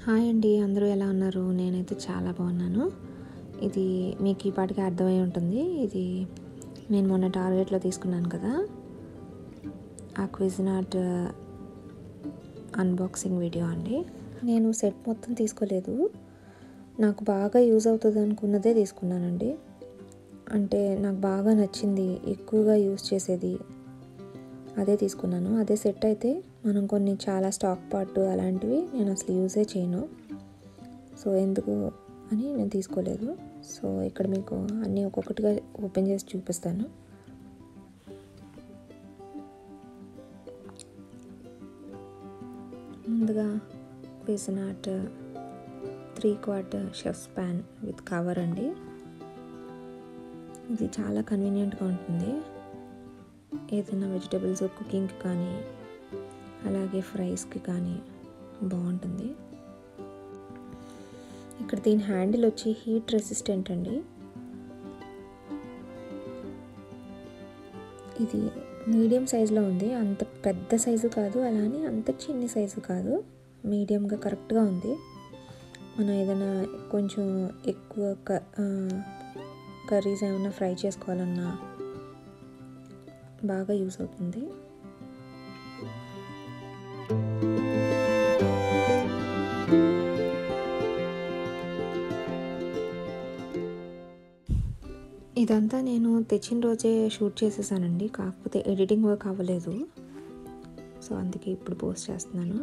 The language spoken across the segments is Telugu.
హాయ్ అండి అందరూ ఎలా ఉన్నారు నేనైతే చాలా బాగున్నాను ఇది మీకు ఈ పాటికి అర్థమై ఉంటుంది ఇది నేను మొన్న టార్గెట్లో తీసుకున్నాను కదా ఆ క్విజ్నాట్ అన్బాక్సింగ్ వీడియో అండి నేను సెట్ మొత్తం తీసుకోలేదు నాకు బాగా యూజ్ అవుతుంది అనుకున్నదే తీసుకున్నానండి అంటే నాకు బాగా నచ్చింది ఎక్కువగా యూజ్ చేసేది అదే తీసుకున్నాను అదే సెట్ అయితే మనం కొన్ని చాలా స్టాక్ పార్ట్ అలాంటివి నేను అసలు యూజే చేయను సో ఎందుకు అని నేను తీసుకోలేదు సో ఇక్కడ మీకు అన్నీ ఒక్కొక్కటిగా ఓపెన్ చేసి చూపిస్తాను ముందుగా Cuisinart three quarter chef's pan with cover అండి ఇది చాలా కన్వీనియంట్గా ఉంటుంది ఏదైనా వెజిటబుల్స్ కుకింగ్కి కానీ అలాగే ఫ్రైస్కి కానీ బాగుంటుంది ఇక్కడ దీని హ్యాండిల్ వచ్చి హీట్ రెసిస్టెంట్ అండి ఇది మీడియం సైజులో ఉంది అంత పెద్ద సైజు కాదు అలానే అంత చిన్ని సైజు కాదు మీడియంగా కరెక్ట్గా ఉంది మనం ఏదైనా కొంచెం ఎక్కువ కర్రీస్ ఏమైనా ఫ్రై చేసుకోవాలన్నా బాగా యూస్ అవుతుంది ఇదంతా నేను తెచ్చిన రోజే షూట్ చేసేసానండి కాకపోతే ఎడిటింగ్ వర్క్ అవ్వలేదు సో అందుకే ఇప్పుడు పోస్ట్ చేస్తున్నాను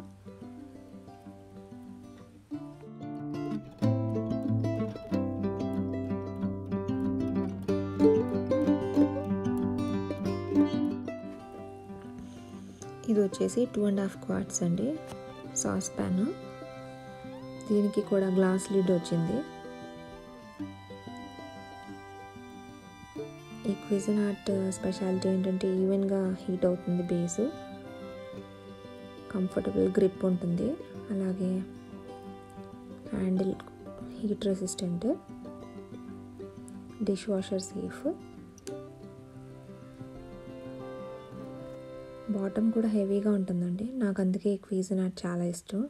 ఇది వచ్చేసి టూ అండ్ హాఫ్ క్వార్ట్స్ అండి సాస్ ప్యాన్ దీనికి కూడా గ్లాస్ లిడ్ వచ్చింది ఈ క్విజన్ ఆర్ట్ స్పెషాలిటీ ఏంటంటే ఈవెన్గా హీట్ అవుతుంది బేస్ కంఫర్టబుల్ గ్రిప్ ఉంటుంది అలాగే handle heat resistant dish washer safe bottom కూడా హెవీగా ఉంటుందండి నాకు అందుకే ఈ క్వీజ్ నాకు చాలా ఇష్టం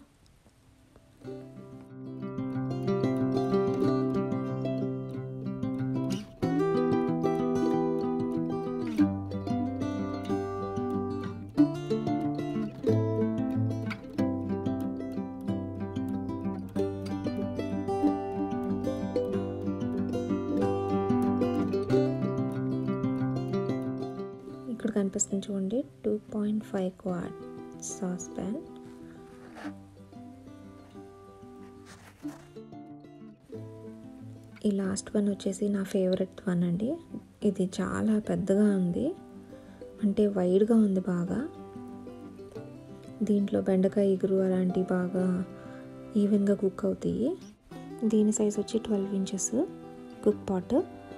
ఇక్కడ కనిపిస్తుంది చూడండి two point five quart sauce pan ఈ లాస్ట్ వన్ వచ్చేసి నా ఫేవరెట్ వన్ అండి ఇది చాలా పెద్దగా ఉంది అంటే వైడ్గా ఉంది బాగా దీంట్లో బెండకాయ ఇగురు అలాంటివి బాగా ఈవెన్గా కుక్ అవుతాయి దీని సైజ్ వచ్చి ట్వెల్వ్ ఇంచెస్ కుక్ పాట్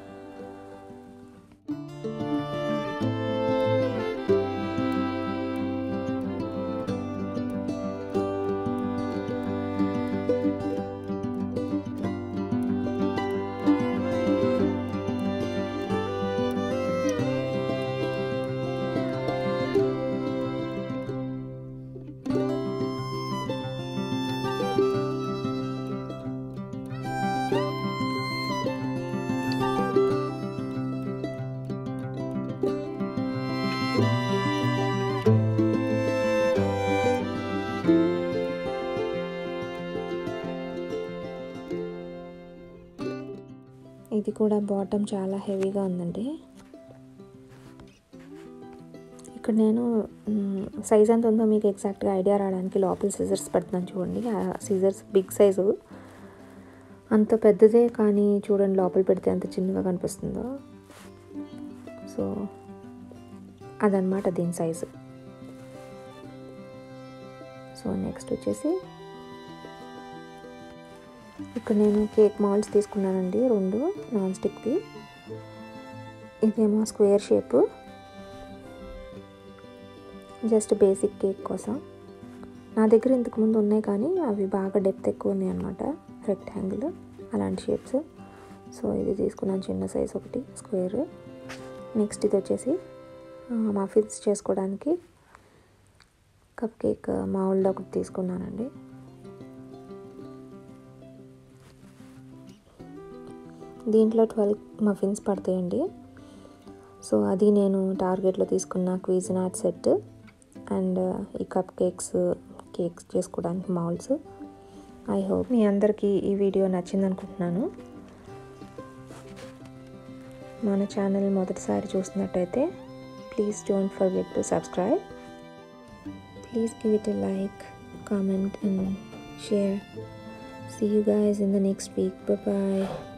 ఇది కూడా బాటమ్ చాలా హెవీగా ఉందండి ఇక్కడ నేను సైజ్ ఎంత ఉందో మీకు ఎగ్జాక్ట్గా ఐడియా రావడానికి లోపల సీజర్స్ పెడుతున్నాను చూడండి ఆ సీజర్స్ బిగ్ సైజు అంత పెద్దదే కానీ చూడండి లోపల పెడితే ఎంత చిన్నగా కనిపిస్తుందో సో అదనమాట దీని సైజు సో నెక్స్ట్ వచ్చేసి ఇక్కడ నేను కేక్ మాల్స్ తీసుకున్నానండి రెండు నాన్ స్టిక్వి ఇదేమో square shape just basic cake కోసం నా దగ్గర ఇంతకుముందు ఉన్నాయి కానీ అవి బాగా డెప్త్ ఎక్కువ ఉన్నాయి అనమాట రెక్టాంగిల్ అలాంటి షేప్స్ సో ఇది తీసుకున్నాను చిన్న సైజ్ ఒకటి స్క్వేర్ నెక్స్ట్ ఇది వచ్చేసి మఫిన్స్ చేసుకోవడానికి కప్ కేక్ మామూలుది ఒకటి తీసుకున్నానండి దీంట్లో ట్వెల్వ్ మఫిన్స్ పడతాయండి సో అది నేను టార్గెట్లో తీసుకున్న క్వీజనాట్ సెట్ అండ్ ఈ కప్ కేక్స్ కేక్స్ చేసుకోవడానికి మౌల్స్ ఐ హోప్ మీ అందరికీ ఈ వీడియో నచ్చింది అనుకుంటున్నాను మన ఛానల్ మొదటిసారి చూసినట్టయితే please don't forget to subscribe please give it a like comment and share. See you guys in the next week. Bye bye.